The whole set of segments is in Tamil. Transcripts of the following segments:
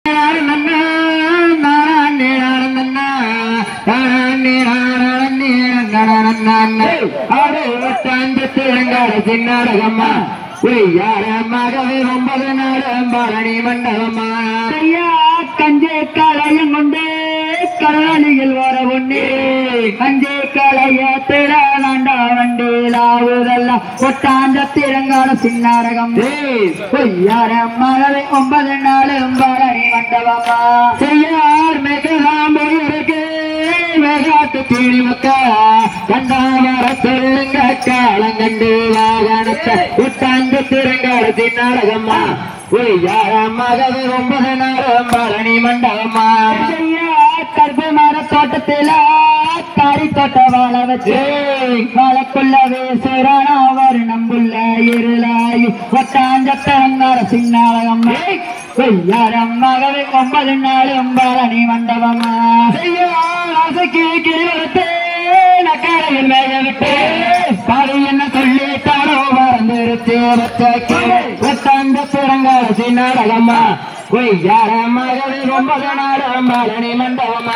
சின்னாடகம்மா யார மகவே ஒன்பது நாடு பழனி மண்டபமா ஐயா கஞ்சே களையம் கொண்டு கடலில் வர ஒண்ணே கஞ்சே களைய திறனாண்டா வண்டியிலாவுதெல்லாம் ஒட்டாந்த திறங்கால சின்னாரகம் பொய்யார மகளே ஒன்பது நாளும் பழனி மண்டபமா செய்யார் மெகராம்பு இருக்கு மெகாட்டு கிளி மக்கா கண்டாவர சொல்லுங்க காலங்கண்டு வாகனத்தை உட்டாந்து திறங்காடு சின்னாடகம்மா யார மகவே ஒன்பது நாடு பழனி மண்டபமா ஐயா கருப்பு மர தோட்டத்தில காரி தோட்ட வாழ வச்சு வாழக்குள்ள வேசுறானா வருணம் புள்ள இருளாயி ஒட்டாந்த திறங்கால சின்னாரகம் பொய்யாரம் மகளே ஒன்பது நாளும் பழனி மண்டபமா ஆசைக்கு கிழிவெடுத்து நக்கரையில் மேய விட்டு பாடி என்ன சொல்லி தானோ மறந்துருச்சு ஒத்தாந்த பிறங்கால சின்னாடகம்மா பொய்யார மகளே ஒன்பது நாடு பழனி மண்டபமா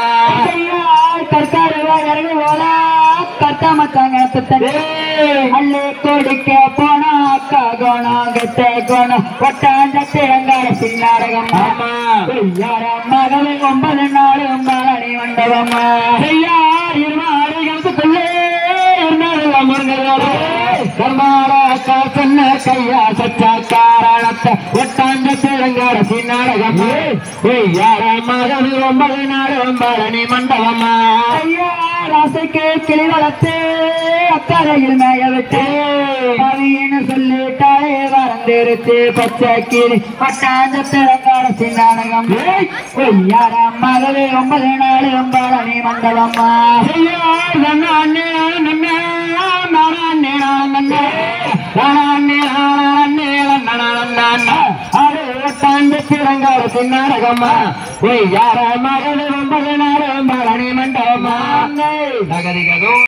கற்காடு வாழறது போல கத்தாமத்தாங்க புத்தனே அள்ளி கொடுக்க போனா அக்கா கோணம் கெட்ட கோணம் ஒட்டாந்த திறங்கால சின்னாரகம் ஆமா யார மகளே ஒன்பது நாளும் பழனி மண்டபமா செய்யார் இருமாளிகளுக்குள்ளே இருந்தது முருகனோடு கர்மார காசன்ன கையா சச்சா காரணத்தை ஒட்டாந்த திறங்கார சின்னாடகம் யார மகன் ஒன்பது நாளும் பழனி மண்டபமா ஐயா ராசைக்கு கிளி வளர்த்து அக்கறையில் மேய விட்டு கவின்னு சொல்லிட்டாலே வரந்திருச்சு பச்சை கிளி பட்டாந்த திறங்கார சின்னாடகம் யார மகளே ஒன்பது நாளும் பழனி மண்டபமா செய்யார் நன்னா அண்ணே நன்னா நானா அண்ணே நன்னா நானா அண்ணே நானா அண்ணே நன்னா அது ஒட்டாந்த திறங்கார சின்னாடகம்மா யார மகன் ஒன்பது நாளும் பழனி மண்டபமா நகரிகதோ